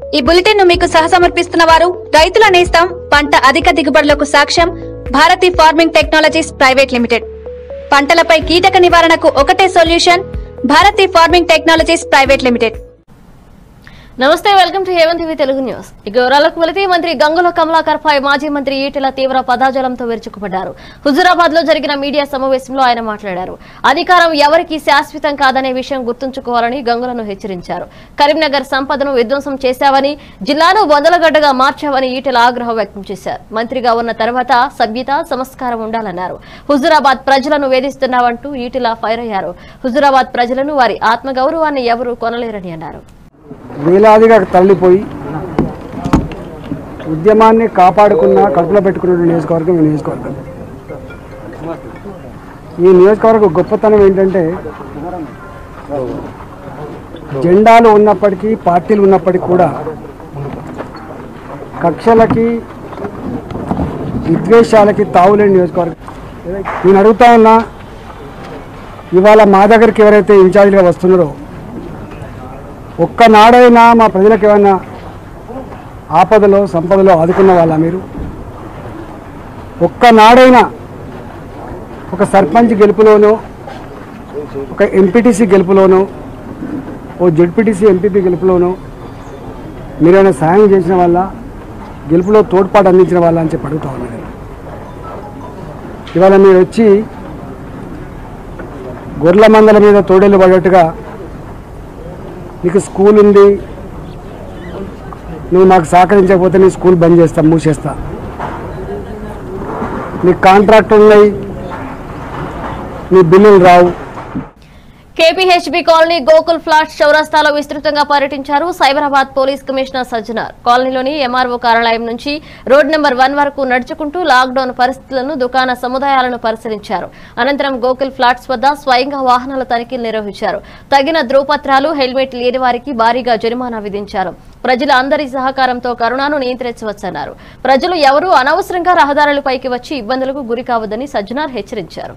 ఈ బులెటిన్ ను మీకు సహసమర్పిస్తున్న వారు రైతుల నేస్తం పంట అధిక దిగుబడులకు సాక్ష్యం Bharati farming technologies private limited పంటలపై కీటక నివారణకు ఒకటే solution Bharati farming technologies private limited నమస్తే వెల్కమ్ టు హేవన్ టీవీ తెలుగు న్యూస్ ఇక వివరాలకు వెళితే మంత్రి గంగుల కమలాకర్ పై మాజీ మంత్రి ఈటెల తీవ్ర పదాజలంతో విరుచుకుపడ్డారు హుజురాబాద్ లో జరిగిన మీడియా సమావేశంలో ఆయన మాట్లాడారు అధికారం ఎవరికి శాశ్వతం కాదనే విషయం గుర్తుంచుకోవాలని గంగులను హెచ్చరించారు కరీంనగర్ సంపదను విధ్వంసం చేశావని జిల్లాను వందలగడ్డగా మార్చావని ఈటెల ఆగ్రహం వ్యక్తం చేశారు మంత్రిగా ఉన్న తర్వాత సభ్యత సంస్కారం ఉండాలన్నారు హుజురాబాద్ ప్రజలను వేధిస్తున్నావంటూ ఈటెల ఫైర్ అయ్యారు హుజురాబాద్ ప్రజలను వారి ఆత్మగౌరవాన్ని ఎవరూ కొనలేరని అన్నారు వేలాదిగా తరలిపోయి ఉద్యమాన్ని కాపాడుకున్న కడుపులో పెట్టుకున్న నియోజకవర్గం ఈ నియోజకవర్గం ఈ నియోజకవర్గ గొప్పతనం ఏంటంటే జెండాలు ఉన్నప్పటికీ పార్టీలు ఉన్నప్పటికీ కూడా కక్షలకి విద్వేషాలకి తావులేని నియోజకవర్గం నేను అడుగుతా ఉన్నా ఇవాళ మా దగ్గరికి ఎవరైతే ఇన్ఛార్జ్గా వస్తున్నారో ఒక్కనాడైనా మా ప్రజలకు ఏమైనా ఆపదలో సంపదలో ఆదుకున్న వాళ్ళ మీరు ఒక్కనాడైనా ఒక సర్పంచ్ గెలుపులోనో ఒక ఎంపీటీసీ గెలుపులోనో ఓ జెడ్పీటీసీ ఎంపీపీ గెలుపులోనో మీరైనా సాయం చేసిన వాళ్ళ గెలుపులో తోడ్పాటు అందించిన వాళ్ళ అని చెప్పి అడుగుతా ఉన్నాను నేను. ఇవాళ మీరు వచ్చి గొర్రెల మందల మీద తోడేళ్ళు పడ్డట్టుగా నీకు స్కూల్ ఉంది నువ్వు మాకు సహకరించకపోతే నీ స్కూల్ బంద్ చేస్తా మూసేస్తా నీకు కాంట్రాక్ట్ ఉన్నాయి నీ బిల్లులు రావు కేపీహెచ్బీ కాలనీ గోకుల్ ఫ్లాట్ చౌరస్తాలో విస్తృతంగా పర్యటించారు సైబరాబాద్ పోలీస్ కమిషనర్ సజ్జనార్ కాలనీలోని ఎంఆర్ఓ కార్యాలయం నుంచి రోడ్ నెంబర్ వన్ వరకు నడుచుకుంటూ లాక్డౌన్ పరిస్థితులను దుకాణ సముదాయాలను పరిశీలించారు అనంతరం గోకుల్ ఫ్లాట్స్ వద్ద స్వయంగా వాహనాల తనిఖీలు నిర్వహించారు తగిన ధ్రువపత్రాలు హెల్మెట్ లేని వారికి భారీగా జరిమానా విధించారు ప్రజల అందరి సహకారంతో కరోనాను నియంత్రించవచ్చన్నారు ప్రజలు ఎవరూ అనవసరంగా రహదారులపైకి వచ్చి ఇబ్బందులకు గురి కావద్దని సజ్జనార్ హెచ్చరించారు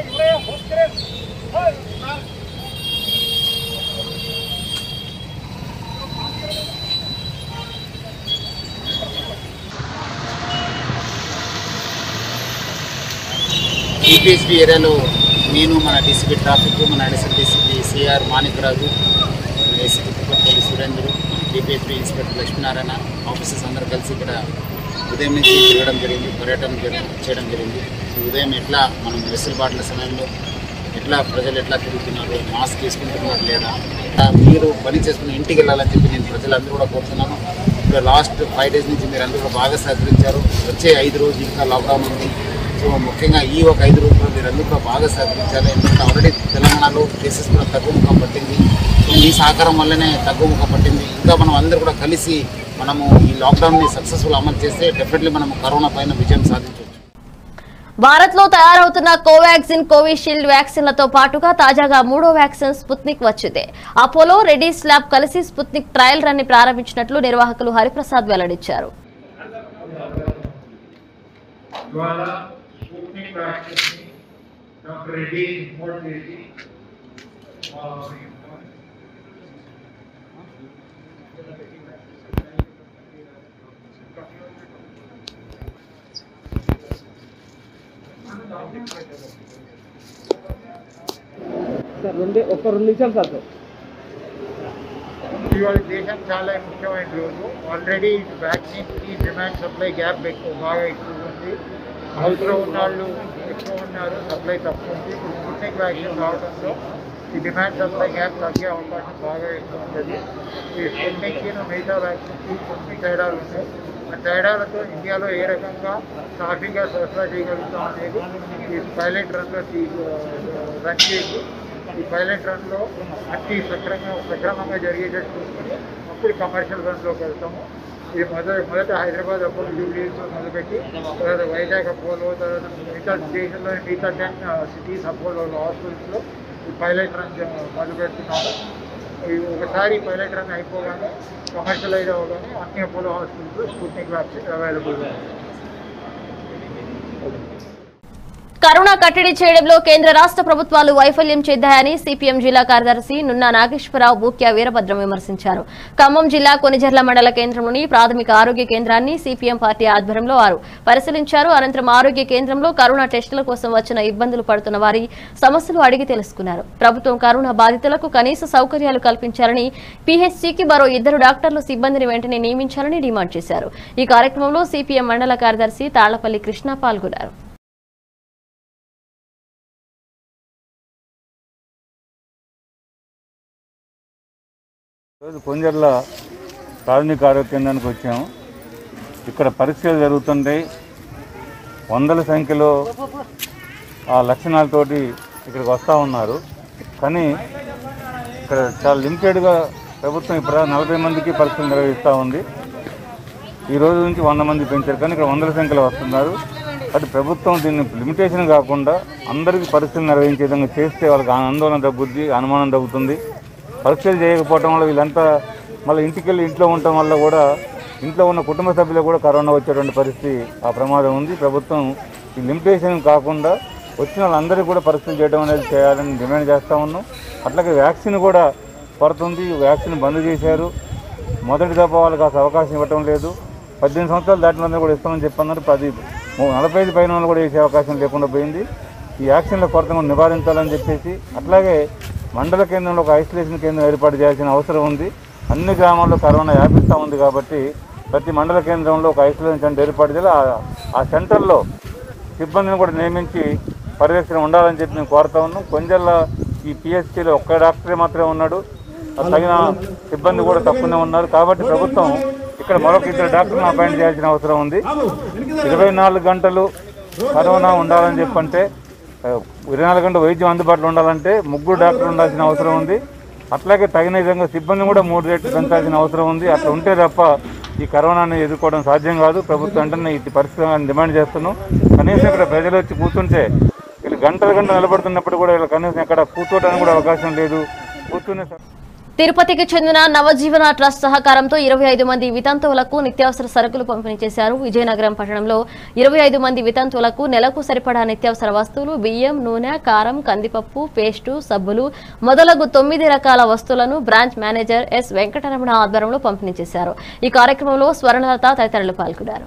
టీపీఎస్బీ ఏరియాలో నేను మన డీసీపీ ట్రాఫిక్ మన అడిషనల్ డీసీపీ సిఆర్ మాణిక్రాజు మన ACP Kuppapalli Surender TPSB inspector Lakshminarayana officers అందరూ కలిసి ఇక్కడ ఉదయం నుంచి తిరగడం జరిగింది పర్యటన జరి- చేయడం జరిగింది ఈ ఉదయం ఎట్లా మనం వెసులుబాట్ల సమయంలో ఎట్లా ప్రజలు ఎట్లా తిరుగుతున్నారు మాస్క్ వేసుకుంటున్నారు లేదా ఆ, మీరు పని చేసుకుని ఇంటికి వెళ్ళాలని చెప్పి నేను ప్రజలందరూ కూడా కోరుతున్నాను ఇప్పుడు లాస్ట్ ఫైవ్ డేస్ నుంచి మీరు అందరూ కూడా బాగా సహకరించారు వచ్చే ఐదు రోజులు ఇంకా లాక్డౌన్ ఉంది సో ముఖ్యంగా ఈ ఒక ఐదు రోజుల్లో మీరు అందరూ కూడా బాగా సహకరించాలి ఎందుకంటే ఆల్రెడీ తెలంగాణలో కేసెస్ కూడా తగ్గుముఖం పట్టింది సో మీ సహకారం వల్లనే తగ్గుముఖం పట్టింది ఇంకా మనం అందరూ కూడా కలిసి మనము ఈ లాక్డౌన్ని సక్సెస్ఫుల్ అమలు చేస్తే డెఫినెట్లీ మనం కరోనా పైన విజయం సాధించవచ్చు భారత్ లో తయారవుతున్న కోవాక్సిన్ కోవిషీల్డ్ వ్యాక్సిన్లతో పాటుగా తాజాగా మూడో వ్యాక్సిన్ స్పుత్నిక్ వచ్చింది అపోలో రెడీస్ ల్యాబ్ కలిసి స్పుత్నిక్ ట్రయల్ రన్ ని ప్రారంభించినట్లు నిర్వాహకులు హరిప్రసాద్ వెల్లడించారు ఇవాళ Sputnik vaccine doctor Reddy import చేసి ఆ, ఇవాళ దేశం చాలా ముఖ్యమైన రోజు ఆల్రెడీ వ్యాక్సిన్ కి డిమాండ్ సప్లై గ్యాప్ ఎక్కువ బాగా ఎక్కువ ఉంది అవసరం ఉన్న వాళ్ళు ఎక్కువ ఉన్నారు సప్లై తక్కువ ఉంది ఇప్పుడు స్పుట్నిక్ వ్యాక్సిన్ రావడంతో ఈ డిమాండ్ సప్లై గ్యాప్ తగ్గే అవకాశం బాగా ఎక్కువ ఉంటుంది ఈ స్పుట్నిక్కి మిగతా వ్యాక్సిన్కి కొన్ని తేడాలు ఉన్నాయి ఆ తేడాలతో ఇండియాలో ఏ రకంగా సాఫీగా సరఫరా చేయగలుగుతాం అనేది ఈ పైలట్ రన్లో రన్ చేసి ఈ పైలట్ రన్లో అన్ని సక్రమంగా సక్రమంగా జరిగేటట్టు చూసుకుని అప్పుడు కమర్షియల్ రన్లోకి వెళ్తాము ఇది మొదట మొదట హైదరాబాద్ అపోలో జూబ్లీస్తో మొదలుపెట్టి తర్వాత వైజాగ్ అపోలో తర్వాత మిగతా దేశంలో మిగతా టెన్ సిటీస్ అపోలో హాస్పిటల్స్లో ఈ పైలట్ రన్ మొదలు పెడుతున్నాము ఈ ఒకసారి పైలట్ రన్ అయిపోగానే కమర్షియలైజ్ అవ్వగానే అన్ని అపోలో హాస్పిటల్స్లో స్పుట్నిక్ వ్యాక్సిన్ అవైలబుల్గా ఉంది కరోనా కట్టడి చేయడంలో కేంద్ర రాష్ట్ర ప్రభుత్వాలు వైఫల్యం చెందాయని సిపిఎం జిల్లా కార్యదర్శి నున్నా నాగేశ్వరరావు బూక్యా వీరభద్రం విమర్శించారు ఖమ్మం జిల్లా కొనిజర్ల మండల కేంద్రంలోని ప్రాథమిక ఆరోగ్య కేంద్రాన్ని సిపిఎం పార్టీ ఆధ్వర్యంలో వారు పరిశీలించారు అనంతరం ఆరోగ్య కేంద్రంలో కరోనా టెస్టుల కోసం వచ్చిన ఇబ్బందులు పడుతున్న వారి సమస్యలు అడిగి తెలుసుకున్నారు ప్రభుత్వం కరోనా బాధితులకు కనీస సౌకర్యాలు కల్పించాలని పీహెచ్సీకి మరో ఇద్దరు డాక్టర్లు సిబ్బందిని వెంటనే నియమించాలని డిమాండ్ చేశారు ఈ కార్యక్రమంలో సిపిఎం మండల కార్యదర్శి తాళ్లపల్లి కృష్ణ పాల్గొన్నారు ఈరోజు కొంజర్ల ప్రాథమిక ఆరోగ్య కేంద్రానికి వచ్చాము ఇక్కడ పరీక్షలు జరుగుతుంటాయి వందల సంఖ్యలో ఆ లక్షణాలతోటి ఇక్కడికి వస్తూ ఉన్నారు కానీ ఇక్కడ చాలా లిమిటెడ్గా ప్రభుత్వం ఇప్పుడు నలభై మందికి పరీక్షలు నిర్వహిస్తూ ఉంది ఈ రోజు నుంచి వంద మంది పెంచారు కానీ ఇక్కడ వందల సంఖ్యలో వస్తున్నారు అది ప్రభుత్వం దీన్ని లిమిటేషన్ కాకుండా అందరికీ పరీక్షలు నిర్వహించే విధంగా చేస్తే వాళ్ళకి ఆందోళన తగ్గుద్ది అనుమానం తగ్గుతుంది పరీక్షలు చేయకపోవడం వల్ల వీళ్ళంతా మళ్ళీ ఇంటికి వెళ్ళి ఇంట్లో ఉండటం వల్ల కూడా ఇంట్లో ఉన్న కుటుంబ సభ్యులకు కూడా కరోనా వచ్చేటువంటి పరిస్థితి ఆ ప్రమాదం ఉంది ప్రభుత్వం ఈ లిమిటేషన్ కాకుండా వచ్చిన వాళ్ళందరికీ కూడా పరీక్షలు చేయడం అనేది చేయాలని డిమాండ్ చేస్తూ ఉన్నాం అట్లాగే వ్యాక్సిన్ కూడా పడుతుంది వ్యాక్సిన్ బంద్ చేశారు మొదటి దఫా వాళ్ళకి అసలు అవకాశం ఇవ్వటం లేదు పద్దెనిమిది సంవత్సరాలు దాటిన వాళ్ళని కూడా ఇస్తామని చెప్పన్నారు పది ము- నలభై ఐదు పైన వాళ్ళు కూడా వేసే అవకాశం లేకుండా పోయింది ఈ వ్యాక్సిన్ల కొరతను కూడా నివారించాలని చెప్పేసి అట్లాగే మండల కేంద్రంలో ఒక ఐసోలేషన్ కేంద్రం ఏర్పాటు చేయాల్సిన అవసరం ఉంది అన్ని గ్రామాల్లో కరోనా వ్యాపిస్తూ ఉంది కాబట్టి ప్రతి మండల కేంద్రంలో ఒక ఐసోలేషన్ సెంటర్ ఏర్పాటు చేయాలి ఆ- ఆ సెంటర్లో సిబ్బందిని కూడా నియమించి పర్యవేక్షణ ఉండాలని చెప్పి మేము కోరుతా ఉన్నాం కొంచెంల ఈ పిహెచ్సిలో ఒక్క డాక్టరే మాత్రమే ఉన్నాడు ఆ తగిన సిబ్బంది కూడా తక్కువనే ఉన్నారు కాబట్టి ప్రభుత్వం ఇక్కడ మరొక ఇద్దరు డాక్టర్లను అపాయింట్ చేయాల్సిన అవసరం ఉంది ఇరవై నాలుగు గంటలు కరోనా ఉండాలని చెప్పంటే ఆ, ఇరవై నాలుగు గంటలు వైద్యం అందుబాటులో ఉండాలంటే ముగ్గురు డాక్టర్లు ఉండాల్సిన అవసరం ఉంది అట్లాగే తగిన విధంగా సిబ్బంది కూడా మూడు రేట్లు పెంచాల్సిన అవసరం ఉంది అట్లా ఉంటే తప్ప ఈ కరోనాని ఎదుర్కోవడం సాధ్యం కాదు ప్రభుత్వం వెంటనే ఇటు పరిస్థితులను డిమాండ్ చేస్తున్నాం కనీసం ఇక్కడ ప్రజలు వచ్చి కూర్చుంటే వీళ్ళు గంటల గంటలు నిలబడుతున్నప్పుడు కూడా వీళ్ళు కనీసం ఇక్కడ కూర్చోవడానికి కూడా అవకాశం లేదు కూర్చునే స- తిరుపతికి చెందిన నవజీవన ట్రస్ట్ సహకారంతో ఇరవై ఐదు మంది వితంతువులకు నిత్యావసర సరుకులు పంపిణీ చేశారు విజయనగరం పట్టణంలో ఇరవై ఐదు మంది వితంతువులకు నెలకు సరిపడా నిత్యావసర వస్తువులు బియ్యం నూనె కారం కందిపప్పు పేస్టు సబ్బులు మొదలగు తొమ్మిది రకాల వస్తువులను బ్రాంచ్ మేనేజర్ ఎస్ వెంకటరమణ ఆధ్వర్యంలో పంపిణీ చేశారు ఈ కార్యక్రమంలో స్వర్ణలత తదితరులు పాల్గొన్నారు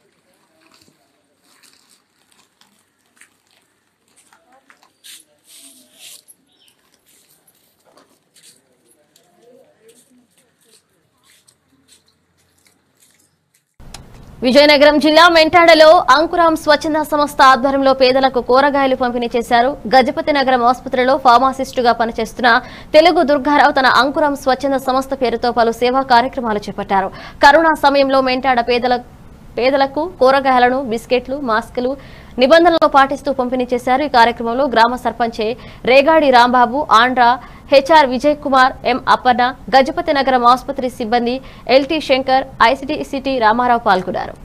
విజయనగరం జిల్లా మెంటాడలో అంకురాం స్వచ్ఛంద సంస్థ ఆధ్వర్యంలో పేదలకు కూరగాయలు పంపిణీ చేశారు గజపతి నగరం ఆసుపత్రిలో ఫార్మాసిస్టుగా పనిచేస్తున్న తెలుగు దుర్గారావు తన అంకురం స్వచ్ఛంద సంస్థ పేరుతో పలు సేవా కార్యక్రమాలు చేపట్టారు కరోనా సమయంలో మెంటాడ పేదల పేదలకు కూరగాయలను బిస్కెట్లు మాస్కులు నిబంధనలు పాటిస్తూ పంపిణీ చేశారు ఈ కార్యక్రమంలో గ్రామ సర్పంచే రేగాడి రాంబాబు ఆంధ్ర హెచ్ఆర్ విజయ్ కుమార్ ఎం అప్పన్న గజపతి నగరం ఆసుపత్రి సిబ్బంది ఎల్టీ శంకర్ ఐసిటిసిటి రామారావు పాల్గొన్నారు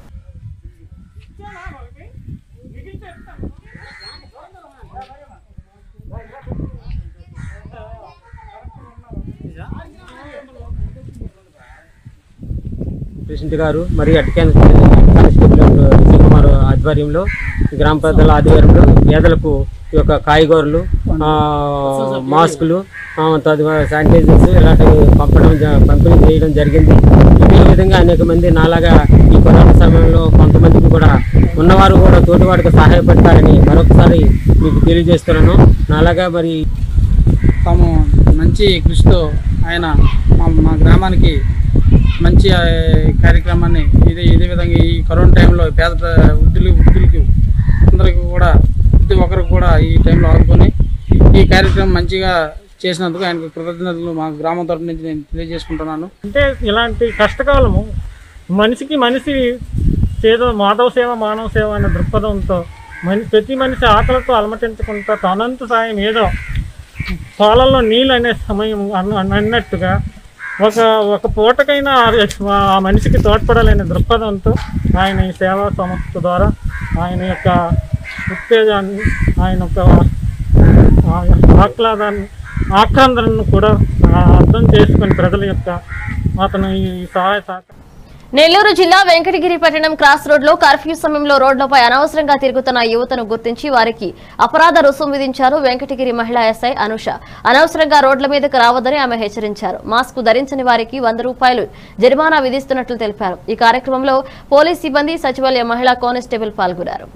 ప్రెసిడెంట్ గారు మరియు అటకాన్ కానిస్టేబుల్ విజయ్ కుమార్ ఆధ్వర్యంలో గ్రామ పెద్దల ఆధ్వర్యంలో పేదలకు ఈ యొక్క కాయగూరలు ఆ, మాస్కులు ఆ, తదుపరి శానిటైజర్స్ ఇలాంటివి పంపడం జ- పంపిణీ చేయడం జరిగింది ఇదే విధంగా అనేక మంది నాలాగా ఈ కరోనా సమయంలో కొంతమందికి కూడా ఉన్నవారు కూడా తోటివాడికి సహాయపడతారని మరొకసారి మీకు తెలియజేస్తున్నాను నాలాగా మరి తాము మంచి కృషితో ఆయన మా మా గ్రామానికి మంచి ఆ, కార్యక్రమాన్ని ఇదే ఇదే విధంగా ఈ కరోనా టైంలో పేద ప్ర- వృద్ధులు వృద్ధులకు అందరికీ కూడా ప్రతి ఒక్కరికి కూడా ఈ టైంలో ఆదుకొని ఈ కార్యక్రమం మంచిగా చేసినందుకు ఆయనకు కృతజ్ఞతలు మా గ్రామం తరపు నుంచి నేను తెలియజేసుకుంటున్నాను అంటే ఇలాంటి కష్టకాలము మనిషికి మనిషి సేవ మాధవ సేవ మానవ సేవ అనే దృక్పథంతో మని ప్రతి మనిషి ఆకలితో అలమటించకుండా తనంత సాయం ఏదో పాలల్లో నీళ్ళు అనే సమయం అన్న అన్నట్టుగా ఒక ఒక పూటకైనా ఆ- ఆ మనిషికి తోడ్పడాలనే దృక్పథంతో ఆయన ఈ సేవా సంస్థ ద్వారా ఆయన యొక్క ఉత్తేజాన్ని ఆయన యొక్క ఆ ఆహ్లాదాన్ని ఆక్రందనను కూడా ఆ, అర్థం చేసుకొని ప్రజల యొక్క అతను ఈ సహాయ సహకారం నెల్లూరు జిల్లా వెంకటగిరి పట్టణం క్రాస్ రోడ్ లో కర్ఫ్యూ సమయంలో రోడ్లపై అనవసరంగా తిరుగుతున్న యువతను గుర్తించి వారికి అపరాధ రుసుం విధించారు వెంకటగిరి మహిళా ఎస్ఐ అనుష అనవసరంగా రోడ్ల మీదకు రావద్దని ఆమె హెచ్చరించారు మాస్క్ ధరించని వారికి వంద రూపాయలు జరిమానా విధిస్తున్నట్లు తెలిపారు ఈ కార్యక్రమంలో పోలీస్ సిబ్బంది సచివాలయ మహిళా కానిస్టేబుల్ పాల్గొన్నారు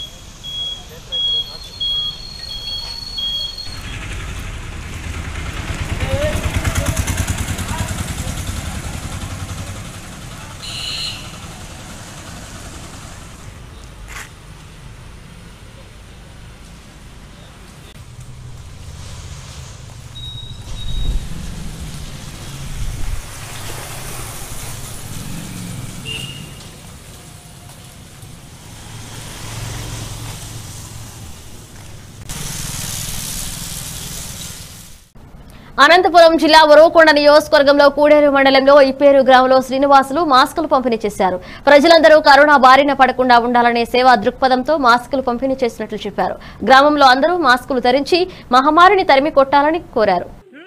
అనంతపురం జిల్లా ఉరవకొండ నియోజకవర్గంలో కూడేరు మండలంలో ఇప్పేరు గ్రామంలో శ్రీనివాసులు మాస్కులు పంపిణీ చేశారు ప్రజలందరూ కరోనా బారిన పడకుండా ఉండాలనే సేవా దృక్పథంతో మాస్కులు పంపిణీ చేసినట్లు చెప్పారు గ్రామంలో అందరూ మాస్కులు ధరించి మహమ్మారిని తరిమి కొట్టాలని కోరారు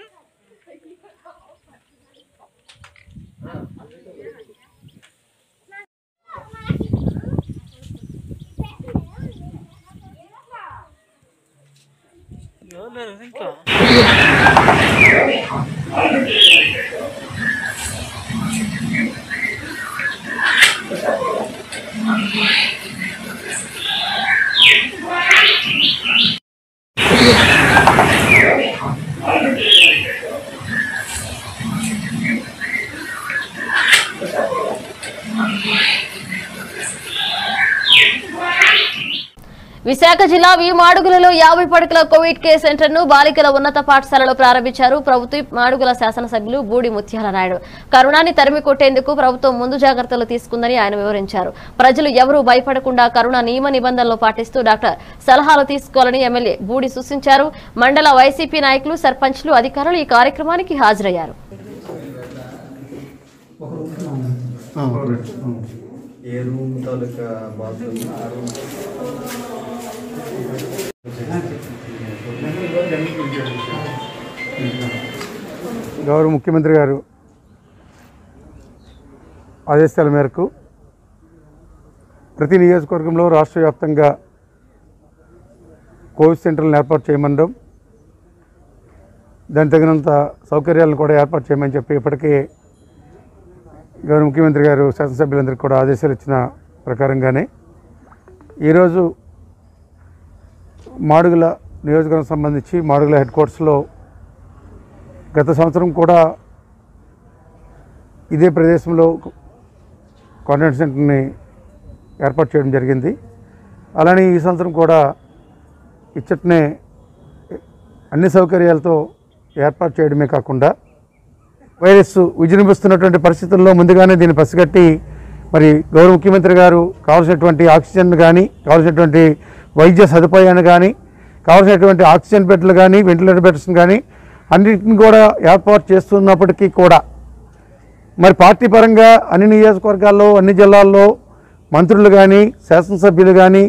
విశాఖ జిల్లా వి మాడుగులలో యాభై పడకల కోవిడ్ కేర్ సెంటర్ ను బాలికల ఉన్నత పాఠశాలలో ప్రారంభించారు ప్రభుత్వ మాడుగుల శాసనసభ్యులు బూడి ముత్యాల నాయుడు కరోనాని తరిమి కొట్టేందుకు ప్రభుత్వం ముందు జాగ్రత్తలు తీసుకుందని ఆయన వివరించారు ప్రజలు ఎవరూ భయపడకుండా కరోనా నియమ నిబంధనలు పాటిస్తూ డాక్టర్ సలహాలు తీసుకోవాలని ఎమ్మెల్యే బూడి సూచించారు మండల వైసీపీ నాయకులు సర్పంచ్లు అధికారులు ఈ కార్యక్రమానికి హాజరయ్యారు ఏ రూమ్ తాలూకా బాత్రూమ్ ఆ రూమ్ గౌరవ ముఖ్యమంత్రి గారు ఆదేశాల మేరకు ప్రతి నియోజకవర్గంలో రాష్ట్ర వ్యాప్తంగా కోవిడ్ సెంటర్లను ఏర్పాటు చేయమనడం దానికి తగినంత సౌకర్యాలను కూడా ఏర్పాటు చేయమని చెప్పి ఇప్పటికే గౌరవ ముఖ్యమంత్రి గారు శాసనసభ్యులందరికీ కూడా ఆదేశాలు ఇచ్చిన ప్రకారంగానే ఈరోజు మాడుగుల నియోజకవర్గం సంబంధించి మాడుగుల హెడ్ క్వార్టర్స్లో గత సంవత్సరం కూడా ఇదే ప్రదేశంలో కాన్వెంట్ సెంటర్ని ఏర్పాటు చేయడం జరిగింది అలానే ఈ సంవత్సరం కూడా ఇచ్చటనే అన్ని సౌకర్యాలతో ఏర్పాటు చేయడమే కాకుండా వైరస్ విజృంభిస్తున్నటువంటి పరిస్థితుల్లో ముందుగానే దీన్ని పసిగట్టి మరి గౌరవ ముఖ్యమంత్రి గారు కావాల్సినటువంటి ఆక్సిజన్ కానీ కావాల్సినటువంటి వైద్య సదుపాయాన్ని కానీ కావాల్సినటువంటి ఆక్సిజన్ బెడ్లు కానీ వెంటిలేటర్ బెడ్స్ కానీ అన్నింటిని కూడా ఏర్పాటు చేస్తున్నప్పటికీ కూడా మరి పార్టీ పరంగా అన్ని నియోజకవర్గాల్లో అన్ని జిల్లాల్లో మంత్రులు కానీ శాసనసభ్యులు కానీ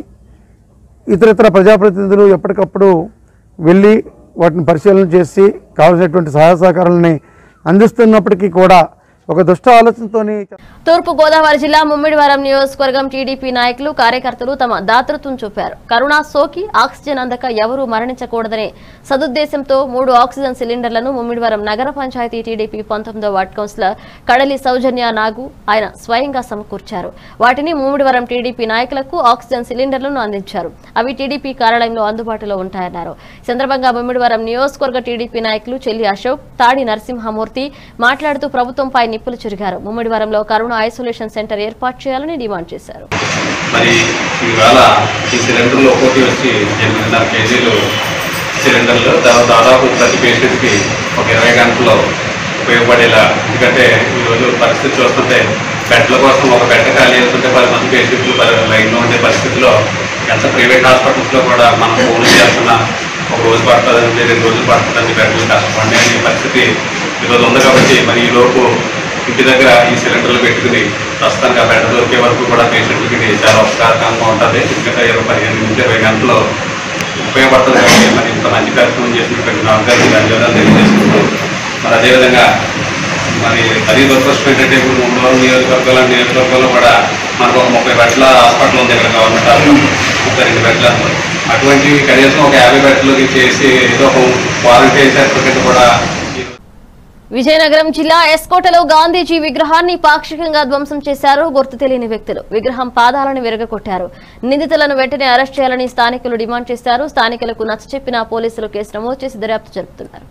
ఇతరితర ప్రజాప్రతినిధులు ఎప్పటికప్పుడు వెళ్ళి వాటిని పరిశీలన చేసి కావాల్సినటువంటి సహాయ సహకారాలని అందిస్తున్నప్పటికీ కూడా ఒక దుష్ట ఆలోచనతోని తూర్పు గోదావరి జిల్లా ముమ్మిడివరం నియోజకవర్గం టీడీపీ నాయకులు కార్యకర్తలు తమ దాతృత్వం చూపారు కరోనా సోకి ఆక్సిజన్ అందక ఎవరూ మరణించకూడదనే సదుద్దేశంతో మూడు ఆక్సిజన్ సిలిండర్లను ముమ్మిడివరం నగర పంచాయతీ టీడీపీ పంతొమ్మిదో వార్డు కౌన్సిలర్ కడలి సౌజన్య నాగు ఆయన స్వయంగా సమకూర్చారు వాటిని ముమ్మిడివరం టీడీపీ నాయకులకు ఆక్సిజన్ సిలిండర్లను అందించారు అవి టీడీపీ కార్యాలయంలో అందుబాటులో ఉంటాయన్నారు ఈ సందర్భంగా ముమ్మిడివరం నియోజకవర్గ టీడీపీ నాయకులు చెల్లి అశోక్ తాడి నరసింహమూర్తి మాట్లాడుతూ ప్రభుత్వంపై నిప్పులు చురిగారు ముమ్మిడివరంలో కరోనా ఐసోలేషన్ సెంటర్ ఏర్పాటు చేయాలని డిమాండ్ చేశారు మరి ఈవేళ ఈ సిలిండర్లు ఒక్కొక్కటి వచ్చి ఎనిమిదిన్నర కేజీలు సిలిండర్లు దా- దాదాపు ప్రతి పేషెంట్కి ఒక ఇరవై గంటలు ఉపయోగపడేలా ఎందుకంటే ఈరోజు పరిస్థితి చూస్తుంటే బెడ్ల కోసం ఒక బెడ్ ఖాళీ అవుతుంటే పది మంది పేషెంట్లు పది లైన్లో ఉండే పరిస్థితిలో ఎంత ప్రైవేట్ హాస్పిటల్స్లో కూడా మనం ఫోన్ చేస్తున్నా ఒక రోజు పడుతుందండి రెండు రోజులు పడుతుందండి బెడ్లు కష్టపడి అనే పరిస్థితి ఈరోజు ఉంది కాబట్టి మరి ఈ లోపు ఇంటి దగ్గర ఈ సిలిండర్లు పెట్టుకుని ప్రస్తుతానికి ఆ బెడ్ దొరికే వరకు కూడా పేషెంట్లకి ఇది చాలా ఉపకారకంగా ఉంటుంది ఎందుకంటే ఇరవై పదిహేను నుంచి ఇరవై గంటలు ఉపయోగపడుతుంది కాబట్టి మరి ఇంత మంచి కార్యక్రమం చేసినటువంటి నాన్నగారికి ధన్యవాదాలు తెలియజేసుకుంటూ మరి అదేవిధంగా మరి అది దురదృష్టం ఏంటంటే ఇప్పుడు మూడు నియోజకవర్గాల నియోజకవర్గాల్లో కూడా మనకు ఒక ముప్పై బెడ్ల హాస్పిటల్ ఉంది ఇక్కడ గవర్నమెంట్ హాస్పిటల్ ముప్పై రెండు బెడ్ల అటువంటి కనీసం ఒక యాభై బెడ్లకి చేసి ఏదో ఒక వాలంటీర్ సర్టిఫికెట్ కూడా విజయనగరం జిల్లా ఎస్కోటలో గాంధీజీ విగ్రహాన్ని పాక్షికంగా ధ్వంసం చేశారు గుర్తు తెలియని వ్యక్తులు విగ్రహం పాదాలను విరగకొట్టారు నిందితులను వెంటనే అరెస్ట్ చేయాలని స్థానికులు డిమాండ్ చేశారు స్థానికులకు నచ్చచెప్పిన పోలీసులు కేసు నమోదు చేసి దర్యాప్తు జరుపుతున్నారు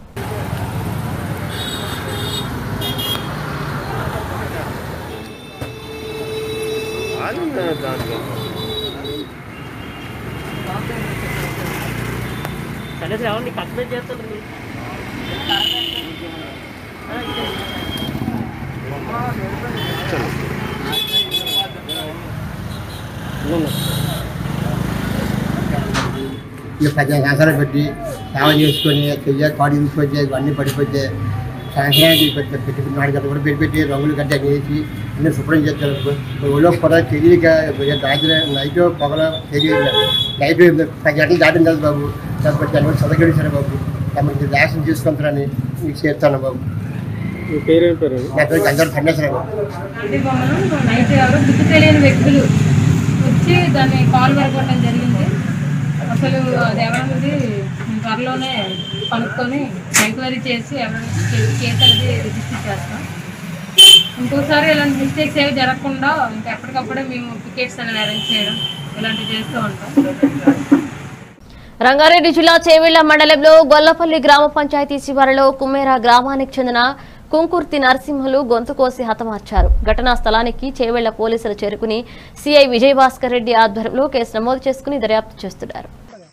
ఇక పద్దెనిమిది సంవత్సరాలు పెట్టి సేవ చేసుకొని చెయ్య కాడి తీసుకొచ్చి ఇవన్నీ పడిపోతే సంవత్సరానికి పెట్టి పెట్టి నాలుగు గంటలు కూడా పెట్టి పెట్టి రంగులు గడ్డ వేసి అన్ని శుభ్రం చేస్తారు ఒళ్ళో కూడా తెలియక రాత్రి నైట్ పొగల తెలియదు నైట్ పది గంటలు దాటిన కదా బాబు లేకపోతే దాని చదగడిచారు బాబు తమకి యాక్షన్ తీసుకుంటారని మీకు చేస్తాను బాబు మీ పేరేం పేరు నా పేరు గంజారు ఖండేశ్వర బాబు ఇంటి బొమ్మను నైట్ ఎవరో గుర్తు తెలియని వ్యక్తులు వచ్చి దాన్ని కాల్ వరకొట్టడం జరిగింది అసలు అది ఎవరన్నది మేము త్వరలోనే కనుక్కొని ఎంక్వైరీ చేసి ఎవరైనా కేసు అనేది రిజిస్టర్ చేస్తాం ఇంకోసారి ఇలాంటి మిస్టేక్స్ ఏవి జరగకుండా ఇంకా ఎప్పటికప్పుడే మేము టికెట్స్ అనేది అరేంజ్ చేయడం ఇలాంటివి చేస్తూ ఉంటాం రంగారెడ్డి జిల్లా చేవెళ్ల మండలంలో గొల్లపల్లి గ్రామ పంచాయతీ శివారులో కుమ్మేర గ్రామానికి చెందిన కుంకుర్తి నరసింహులు గొంతు కోసి హతమార్చారు ఘటనా స్థలానికి చేవెళ్ల పోలీసులు చేరుకుని సిఐ విజయభాస్కర్ రెడ్డి ఆధ్వర్యంలో కేసు నమోదు చేసుకుని దర్యాప్తు చేస్తున్నారు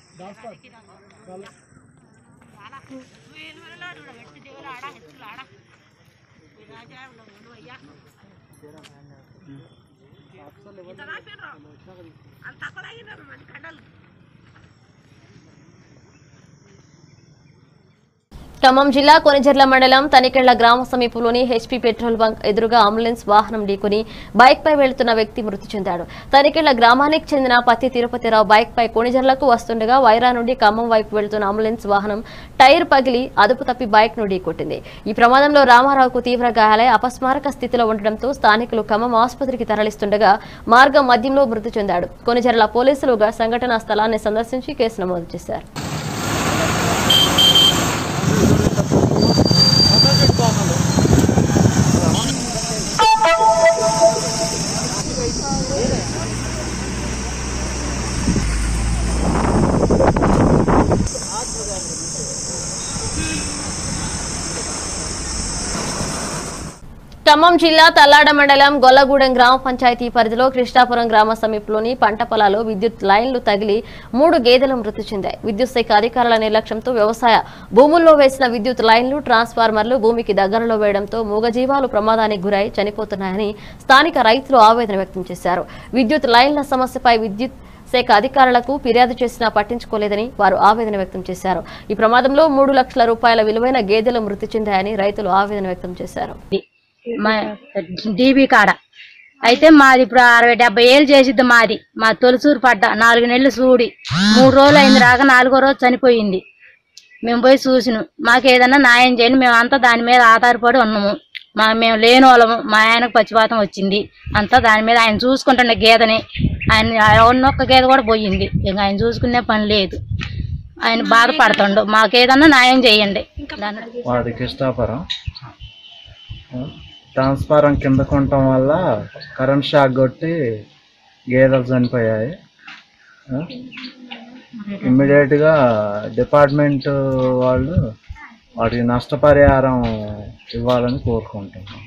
ఖమ్మం జిల్లా కొనిజర్ల మండలం తనికెళ్ల గ్రామ సమీపంలోని హెచ్పీ పెట్రోల్ బంక్ ఎదురుగా అంబులెన్స్ వాహనం ఢీకొని బైక్ పై వెళ్తున్న వ్యక్తి మృతి చెందాడు తనికెళ్ల గ్రామానికి చెందిన పత్తి తిరుపతిరావు బైక్ పై కొనిజర్లకు వస్తుండగా వైరా నుండి ఖమ్మం వైపు వెళ్తున్న అంబులెన్స్ వాహనం టైర్ పగిలి అదుపు తప్పి బైక్ ను ఢీకొట్టింది ఈ ప్రమాదంలో రామారావుకు తీవ్ర గాయాలై అపస్మారక స్థితిలో ఉండడంతో స్థానికులు ఖమ్మం ఆసుపత్రికి తరలిస్తుండగా మార్గం మధ్యంలో మృతి చెందాడు కొనిజర్ల పోలీసులు ఘ- సంఘటనా స్థలాన్ని సందర్శించి కేసు నమోదు చేశారు ఖమ్మం జిల్లా తల్లాడ మండలం గొల్లగూడెం గ్రామ పంచాయతీ పరిధిలో కృష్ణాపురం గ్రామ సమీపంలోని పంట పొలాల్లో విద్యుత్ లైన్లు తగిలి మూడు గేదెలు మృతి చెందాయి విద్యుత్ శాఖ అధికారుల నిర్లక్ష్యంతో వ్యవసాయ భూముల్లో వేసిన విద్యుత్ లైన్లు ట్రాన్స్ఫార్మర్లు భూమికి దగ్గరలో వేయడంతో మూగజీవాలు ప్రమాదానికి గురై చనిపోతున్నాయని స్థానిక రైతులు ఆవేదన వ్యక్తం చేశారు విద్యుత్ లైన్ల సమస్యపై విద్యుత్ శాఖ అధికారులకు ఫిర్యాదు చేసినా పట్టించుకోలేదని వారు ఆవేదన వ్యక్తం చేశారు ఈ ప్రమాదంలో మూడు లక్షల రూపాయల విలువైన గేదెలు మృతి చెందాయని రైతులు ఆవేదన వ్యక్తం చేశారు మా డీబీ కాడ అయితే మాది ఇప్పుడు అరవై డెబ్బై ఏళ్ళు చేసిద్ది మాది మా తొలిసూరు పడ్డ నాలుగు నెలలు సూడి మూడు రోజులు అయింది రాక నాలుగో రోజు చనిపోయింది మేము పోయి చూసినాం మాకు ఏదన్నా న్యాయం చేయండి మేము అంతా దాని మీద ఆధారపడి ఉన్నాము మా మేము లేని వాళ్ళము మా ఆయనకు పచ్చిపాతం వచ్చింది అంతా దాని మీద ఆయన చూసుకుంటుండే గేదెని ఆయన ఒక్క గేదె కూడా పోయింది ఇంకా ఆయన చూసుకునే పని లేదు ఆయన బాధపడుతుండు మాకేదన్నా న్యాయం చేయండి దాని వాడి కృష్ణాపురం ట్రాన్స్ఫారం కింద కొనటం వల్ల కరెంట్ షాక్ కొట్టి గేదెలు చనిపోయాయి ఇమ్మీడియట్గా డిపార్ట్మెంట్ వాళ్ళు వాటికి నష్టపరిహారం ఇవ్వాలని కోరుకుంటున్నాం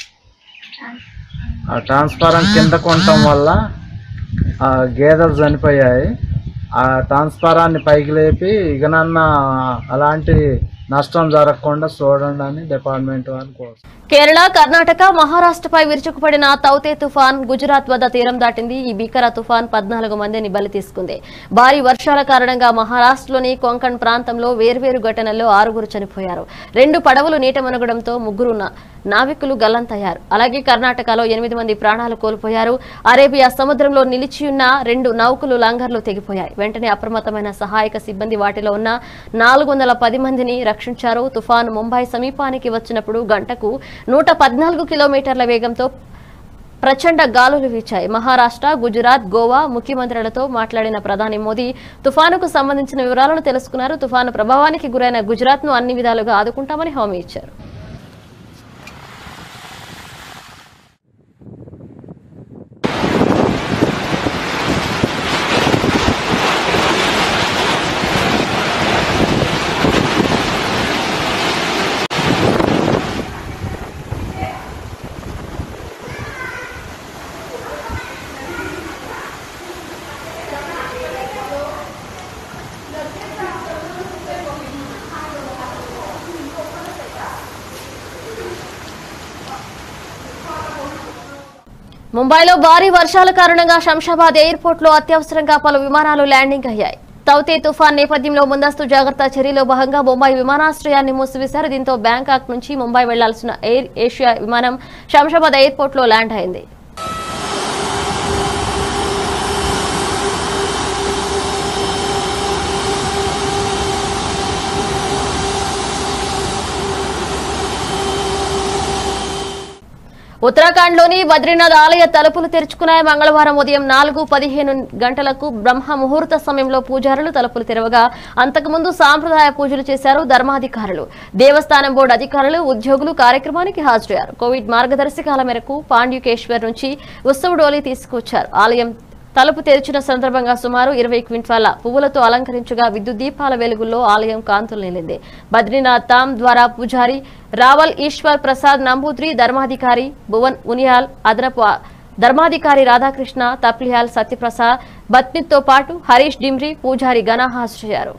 ఆ ట్రాన్స్ఫారం కింద కొనటం వల్ల ఆ గేదెలు చనిపోయాయి ఆ ట్రాన్స్ఫారాన్ని పైకి లేపి ఇకనన్నా అలాంటి నష్టం జరగకుండా చూడండి అని డిపార్ట్మెంట్ వాళ్ళు కోరుతున్నారు కేరళ కర్ణాటక మహారాష్ట్రపై విరుచుకుపడిన తౌతే తుఫాన్ గుజరాత్ వద్ద తీరం దాటింది ఈ భీకర తుఫాన్ పద్నాలుగు మందిని బలి తీసుకుంది భారీ వర్షాల కారణంగా మహారాష్ట్రలోని కొంకణ్ ప్రాంతంలో వేర్వేరు ఘటనల్లో ఆరుగురు చనిపోయారు రెండు పడవలు నీట మునగడంతో ముగ్గురు న- నావికులు గల్లంతయ్యారు అలాగే కర్ణాటకలో ఎనిమిది మంది ప్రాణాలు కోల్పోయారు అరేబియా సముద్రంలో నిలిచి ఉన్న రెండు నౌకలు లంగర్లు తెగిపోయాయి వెంటనే అప్రమత్తమైన సహాయక సిబ్బంది వాటిలో ఉన్న నాలుగు వందల పది మందిని రక్షించారు తుఫాను ముంబై సమీపానికి వచ్చినప్పుడు గంటకు నూట పద్నాలుగు కిలోమీటర్ల వేగంతో ప్రచండ గాలులు వీచాయి మహారాష్ట్ర గుజరాత్ గోవా ముఖ్యమంత్రులతో మాట్లాడిన ప్రధాని మోదీ తుఫానుకు సంబంధించిన వివరాలను తెలుసుకున్నారు తుఫాను ప్రభావానికి గురైన గుజరాత్ ను అన్ని విధాలుగా ఆదుకుంటామని హామీ ఇచ్చారు ముంబైలో భారీ వర్షాల కారణంగా శంషాబాద్ ఎయిర్పోర్ట్ లో అత్యవసరంగా పలు విమానాలు ల్యాండింగ్ అయ్యాయి తౌతే తుఫాన్ నేపథ్యంలో ముందస్తు జాగ్రత్త చర్యలో భాగంగా ముంబై విమానాశ్రయాన్ని మూసివేశారు దీంతో బ్యాంకాక్ నుంచి ముంబై వెళ్లాల్సిన ఎయిర్ ఏషియా విమానం శంషాబాద్ ఎయిర్పోర్ట్ లో ల్యాండ్ అయింది ఉత్తరాఖండ్లోని బద్రీనాథ్ ఆలయ తలుపులు తెరుచుకున్నాయి మంగళవారం ఉదయం నాలుగు పదిహేను గంటలకు బ్రహ్మ ముహూర్త సమయంలో పూజారులు తలుపులు తెరవగా అంతకుముందు సాంప్రదాయ పూజలు చేశారు ధర్మాధికారులు దేవస్థానం బోర్డు అధికారులు ఉద్యోగులు కార్యక్రమానికి హాజరయ్యారు కోవిడ్ మార్గదర్శకాల మేరకు పాండ్యుకేశ్వర్ నుంచి ఉత్సవ డోలీ తీసుకొచ్చారు ఆలయం తలుపు తెరిచిన సందర్భంగా సుమారు ఇరవై క్వింటాల పువ్వులతో అలంకరించగా విద్యుత్ దీపాల వెలుగుల్లో ఆలయం కాంతులు నిలింది బద్రీనాథ్ తామ్ ద్వారా పూజారి రావల్ ఈశ్వర్ ప్రసాద్ నంబూద్రి ధర్మాధికారి భువన్ ఉనియాల్ అదనపు ధర్మాధికారి రాధాకృష్ణ తప్లియాల్ సత్యప్రసాద్ బత్మిత్తో పాటు హరీష్ డిమ్రి పూజారి ఘన హాజరయ్యారు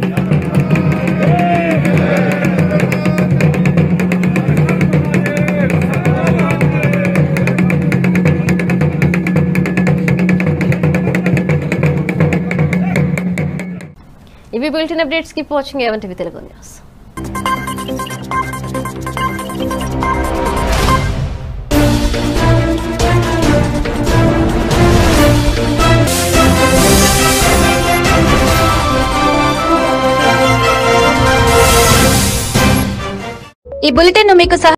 ఇవి bulletin updates keep watching A one TV Telugu news ఈ బులెటిన్ మీకు సహ